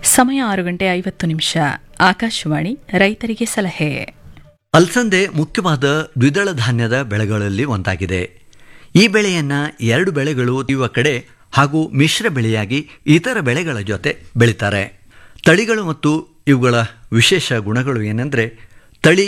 ಸಮಯ ಆರು ಗಂಟೆ ಐವತ್ತು ನಿಮಿಷ ಆಕಾಶವಾಣಿ ರೈತರಿಗೆ ಸಲಹೆ ಅಲಸಂದೆ ಮುಖ್ಯವಾದ ದ್ವಿದಳ ಧಾನ್ಯದ ಬೆಳೆಗಳಲ್ಲಿ ಒಂದಾಗಿದೆ ಈ ಬೆಳೆಯನ್ನ ಎರಡು ಬೆಳೆಗಳು ಇರುವ ಕಡೆ ಹಾಗೂ ಮಿಶ್ರ ಬೆಳೆಯಾಗಿ ಇತರ ಬೆಳೆಗಳ ಜೊತೆ ಬೆಳೀತಾರೆ ತಳಿಗಳು ಮತ್ತು ಇವುಗಳ ವಿಶೇಷ ಗುಣಗಳು ಏನೆಂದರೆ ತಳಿ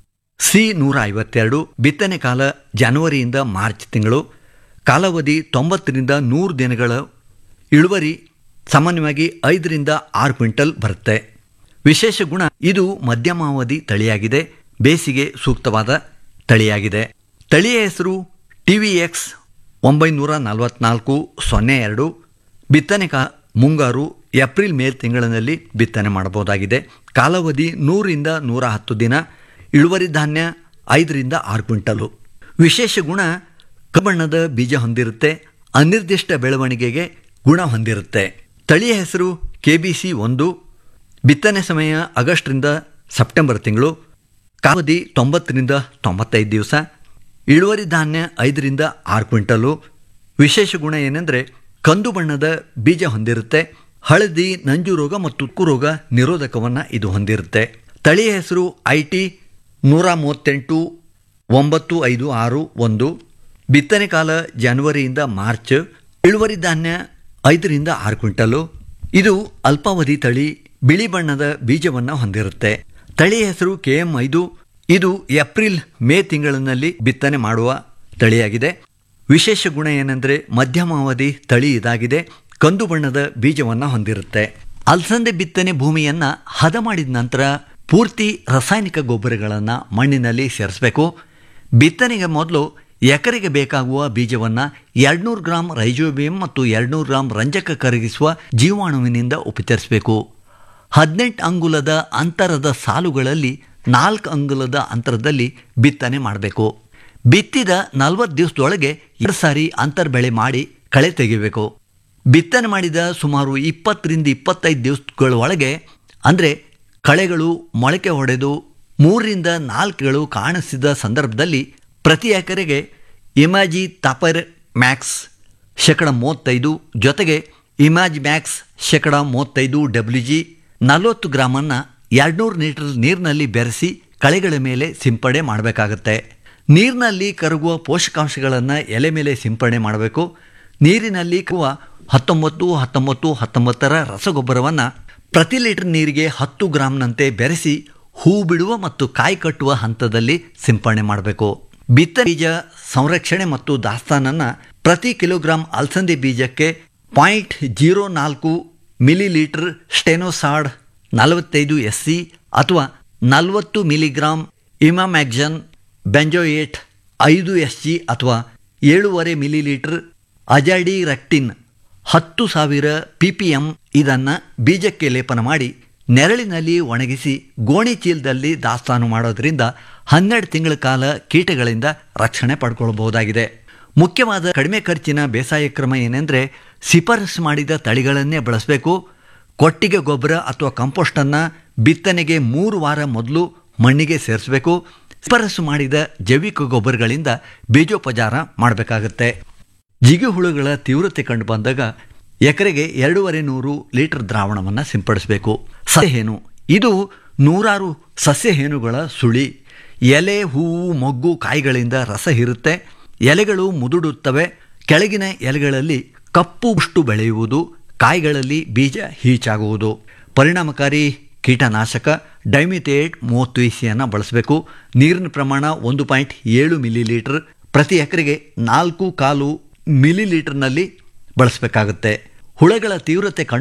ಸಿ ನೂರ ಐವತ್ತೆರಡು ಬಿತ್ತನೆ ಕಾಲ ಜನವರಿಯಿಂದ ಮಾರ್ಚ್ ತಿಂಗಳು ಕಾಲಾವಧಿ ತೊಂಬತ್ತರಿಂದ ನೂರು ದಿನಗಳ ಇಳುವರಿ ಸಾಮಾನ್ಯವಾಗಿ ಐದರಿಂದ ಆರು ಕ್ವಿಂಟಲ್ ಬರುತ್ತೆ ವಿಶೇಷ ಗುಣ ಇದು ಮಧ್ಯಮಾವಧಿ ತಳಿಯಾಗಿದೆ ಬೇಸಿಗೆ ಸೂಕ್ತವಾದ ತಳಿಯಾಗಿದೆ ತಳಿಯ ಹೆಸರು ಟಿ ವಿ ಎಕ್ಸ್ ಒಂಬೈನೂರ ನಲವತ್ನಾಲ್ಕು ಸೊನ್ನೆ ಎರಡು ಬಿತ್ತನೆ ಕಾ ಮುಂಗಾರು ಏಪ್ರಿಲ್ ಮೇ ತಿಂಗಳಿನಲ್ಲಿ ಬಿತ್ತನೆ ಮಾಡಬಹುದಾಗಿದೆ ಕಾಲಾವಧಿ ನೂರಿಂದ ನೂರ ಹತ್ತು ದಿನ ಇಳುವರಿ ಧಾನ್ಯ ಐದರಿಂದ ಆರು ಕ್ವಿಂಟಲು ವಿಶೇಷ ಗುಣ ಕಬ್ಬಣ್ಣದ ಬೀಜ ಹೊಂದಿರುತ್ತೆ ಅನಿರ್ದಿಷ್ಟ ಬೆಳವಣಿಗೆಗೆ ಗುಣ ಹೊಂದಿರುತ್ತೆ ತಳಿಯ ಹೆಸರು ಕೆ ಬಿ ಸಿ ಒಂದು ಬಿತ್ತನೆ ಸಮಯ ಆಗಸ್ಟ್ರಿಂದ ಸೆಪ್ಟೆಂಬರ್ ತಿಂಗಳು ಕಾಲಾವಧಿ ತೊಂಬತ್ತರಿಂದ ತೊಂಬತ್ತೈದು ದಿವಸ ಇಳುವರಿ ಧಾನ್ಯ ಐದರಿಂದ ಆರು ಕ್ವಿಂಟಲು ವಿಶೇಷ ಗುಣ ಏನೆಂದರೆ ಕಂದು ಬಣ್ಣದ ಬೀಜ ಹೊಂದಿರುತ್ತೆ ಹಳದಿ ನಂಜು ರೋಗ ಮತ್ತು ತುಕ್ಕು ರೋಗ ನಿರೋಧಕವನ್ನು ಇದು ಹೊಂದಿರುತ್ತೆ ತಳಿಯ ಹೆಸರು ಐ ಟಿ ನೂರ ಮೂವತ್ತೆಂಟು ಒಂಬತ್ತು ಐದು ಆರು ಒಂದು ಬಿತ್ತನೆ ಕಾಲ ಜನವರಿಯಿಂದ ಮಾರ್ಚ್ ಇಳುವರಿ ಧಾನ್ಯ ಐದರಿಂದ ಆರು ಕ್ವಿಂಟಲು ಇದು ಅಲ್ಪಾವಧಿ ತಳಿ ಬಿಳಿ ಬಣ್ಣದ ಬೀಜವನ್ನು ಹೊಂದಿರುತ್ತೆ ತಳಿಯ ಹೆಸರು ಕೆ ಎಂ ಐದು ಇದು ಏಪ್ರಿಲ್ ಮೇ ತಿಂಗಳಿನಲ್ಲಿ ಬಿತ್ತನೆ ಮಾಡುವ ತಳಿಯಾಗಿದೆ ವಿಶೇಷ ಗುಣ ಏನೆಂದರೆ ಮಧ್ಯಮಾವಧಿ ತಳಿ ಇದಾಗಿದೆ ಕಂದು ಬಣ್ಣದ ಬೀಜವನ್ನು ಹೊಂದಿರುತ್ತೆ ಅಲಸಂದೆ ಬಿತ್ತನೆ ಭೂಮಿಯನ್ನು ಹದ ಮಾಡಿದ ನಂತರ ಪೂರ್ತಿ ರಾಸಾಯನಿಕ ಗೊಬ್ಬರಗಳನ್ನು ಮಣ್ಣಿನಲ್ಲಿ ಸೇರಿಸಬೇಕು ಬಿತ್ತನೆಗೆ ಮೊದಲು ಎಕರೆಗೆ ಬೇಕಾಗುವ ಬೀಜವನ್ನು ಎರಡುನೂರು ಗ್ರಾಂ ರೈಜೋಬಿಯಂ ಮತ್ತು ಎರಡುನೂರು ಗ್ರಾಂ ರಂಜಕ ಕರಗಿಸುವ ಜೀವಾಣುವಿನಿಂದ ಉಪಚರಿಸಬೇಕು ಹದಿನೆಂಟು ಅಂಗುಲದ ಅಂತರದ ಸಾಲುಗಳಲ್ಲಿ ನಾಲ್ಕು ಅಂಗುಲದ ಅಂತರದಲ್ಲಿ ಬಿತ್ತನೆ ಮಾಡಬೇಕು ಬಿತ್ತಿದ ನಲವತ್ತು ದಿವಸದೊಳಗೆ ಎರಡು ಸಾರಿ ಅಂತರ್ ಬೆಳೆ ಮಾಡಿ ಕಳೆ ತೆಗಿಬೇಕು ಬಿತ್ತನೆ ಮಾಡಿದ ಸುಮಾರು ಇಪ್ಪತ್ತರಿಂದ ಇಪ್ಪತ್ತೈದು ದಿವಸಗಳ ಒಳಗೆ ಅಂದರೆ ಕಳೆಗಳು ಮೊಳಕೆ ಹೊಡೆದು ಮೂರರಿಂದ ನಾಲ್ಕುಗಳು ಕಾಣಿಸಿದ ಸಂದರ್ಭದಲ್ಲಿ ಪ್ರತಿ ಎಕರೆಗೆ ಇಮ್ಯಾಜಿ ತಾಪರ್ ಮ್ಯಾಕ್ಸ್ ಶೇಕಡ ಮೂವತ್ತೈದು ಜೊತೆಗೆ ಇಮ್ಯಾಜ್ ಮ್ಯಾಕ್ಸ್ ಶೇಕಡ ಮೂವತ್ತೈದು ಡಬ್ಲ್ಯೂ ಜಿ ನಲವತ್ತು ಗ್ರಾಮನ್ನು ಎರಡುನೂರು ಲೀಟರ್ ನೀರಿನಲ್ಲಿ ಬೆರೆಸಿ ಕಳೆಗಳ ಮೇಲೆ ಸಿಂಪಡಣೆ ಮಾಡಬೇಕಾಗತ್ತೆ ನೀರಿನಲ್ಲಿ ಕರಗುವ ಪೋಷಕಾಂಶಗಳನ್ನು ಎಲೆ ಮೇಲೆ ಸಿಂಪಡಣೆ ಮಾಡಬೇಕು ನೀರಿನಲ್ಲಿ ಕರುವ ಹತ್ತೊಂಬತ್ತು ಹತ್ತೊಂಬತ್ತು ಹತ್ತೊಂಬತ್ತರ ರಸಗೊಬ್ಬರವನ್ನು ಪ್ರತಿ ಲೀಟರ್ ನೀರಿಗೆ ಹತ್ತು ಗ್ರಾಂನಂತೆ ಬೆರೆಸಿ ಹೂ ಬಿಡುವ ಮತ್ತು ಕಾಯಿ ಕಟ್ಟುವ ಹಂತದಲ್ಲಿ ಸಿಂಪಡಣೆ ಮಾಡಬೇಕು ಬಿತ್ತನೆ ಬೀಜ ಸಂರಕ್ಷಣೆ ಮತ್ತು ದಾಸ್ತಾನನ್ನು ಪ್ರತಿ ಕಿಲೋಗ್ರಾಂ ಅಲಸಂದೆ ಬೀಜಕ್ಕೆ ಪಾಯಿಂಟ್ ಜೀರೋ ನಾಲ್ಕು ಮಿಲಿ ಲೀಟರ್ ಸ್ಟೆನೋಸಾಡ್ ನಲವತ್ತೈದು ಎಸ್ ಸಿ ಅಥವಾ ನಲವತ್ತು ಮಿಲಿಗ್ರಾಂ ಇಮಾಮ್ಯಾಗ್ಜನ್ ಬೆಂಜೋಯೇಟ್ ಐದು ಎಸ್ ಜಿ ಅಥವಾ ಏಳೂವರೆ ಮಿಲಿ ಲೀಟರ್ ಅಜಾಡಿ ರೆಕ್ಟಿನ್ ಹತ್ತು ಸಾವಿರ ಪಿ ಪಿ ಎಮ್ ಇದನ್ನು ಬೀಜಕ್ಕೆ ಲೇಪನ ಮಾಡಿ ನೆರಳಿನಲ್ಲಿ ಒಣಗಿಸಿ ಗೋಣಿ ಚೀಲದಲ್ಲಿ ದಾಸ್ತಾನು ಮಾಡೋದ್ರಿಂದ ಹನ್ನೆರಡು ತಿಂಗಳ ಕಾಲ ಕೀಟಗಳಿಂದ ರಕ್ಷಣೆ ಪಡ್ಕೊಳ್ಬಹುದಾಗಿದೆ ಮುಖ್ಯವಾದ ಕಡಿಮೆ ಖರ್ಚಿನ ಬೇಸಾಯ ಕ್ರಮ ಏನೆಂದರೆ ಶಿಫಾರಸು ಮಾಡಿದ ತಳಿಗಳನ್ನೇ ಬಳಸಬೇಕು ಕೊಟ್ಟಿಗೆ ಗೊಬ್ಬರ ಅಥವಾ ಕಂಪೋಸ್ಟನ್ನು ಬಿತ್ತನೆಗೆ ಮೂರು ವಾರ ಮೊದಲು ಮಣ್ಣಿಗೆ ಸೇರಿಸಬೇಕು ಶಿಫಾರಸು ಮಾಡಿದ ಜೈವಿಕ ಗೊಬ್ಬರಗಳಿಂದ ಬೀಜೋಪಚಾರ ಮಾಡಬೇಕಾಗತ್ತೆ ಜಿಗಿ ಹುಳುಗಳ ತೀವ್ರತೆ ಕಂಡು ಬಂದಾಗ ಎಕರೆಗೆ ಎರಡೂವರೆ ನೂರು ಲೀಟರ್ ದ್ರಾವಣವನ್ನು ಸಿಂಪಡಿಸಬೇಕು ಸಸ್ಯಹೇನು ಇದು ನೂರಾರು ಸಸ್ಯಹೇನುಗಳ ಸುಳಿ ಎಲೆ ಹೂವು ಮೊಗ್ಗು ಕಾಯಿಗಳಿಂದ ರಸ ಇರುತ್ತೆ ಎಲೆಗಳು ಮುದುಡುತ್ತವೆ ಕೆಳಗಿನ ಎಲೆಗಳಲ್ಲಿ ಕಪ್ಪು ಉಷ್ಟು ಬೆಳೆಯುವುದು ಕಾಯಿಗಳಲ್ಲಿ ಬೀಜ ಹೀಚಾಗುವುದು ಪರಿಣಾಮಕಾರಿ ಕೀಟನಾಶಕ ಡೈಮಿಥೇಟ್ ಮೂವತ್ತು ಇಸಿಯನ್ನು ಬಳಸಬೇಕು ನೀರಿನ ಪ್ರಮಾಣ ಒಂದು ಪಾಯಿಂಟ್ ಏಳು ಮಿಲಿ ಲೀಟರ್ ಪ್ರತಿ ಎಕರೆಗೆ ನಾಲ್ಕು ಕಾಲು ಮಿಲಿ ಲೀಟರ್ನಲ್ಲಿ ಬಳಸಬೇಕಾಗುತ್ತೆ ಹುಳಗಳ ತೀವ್ರತೆ ಕಂಡು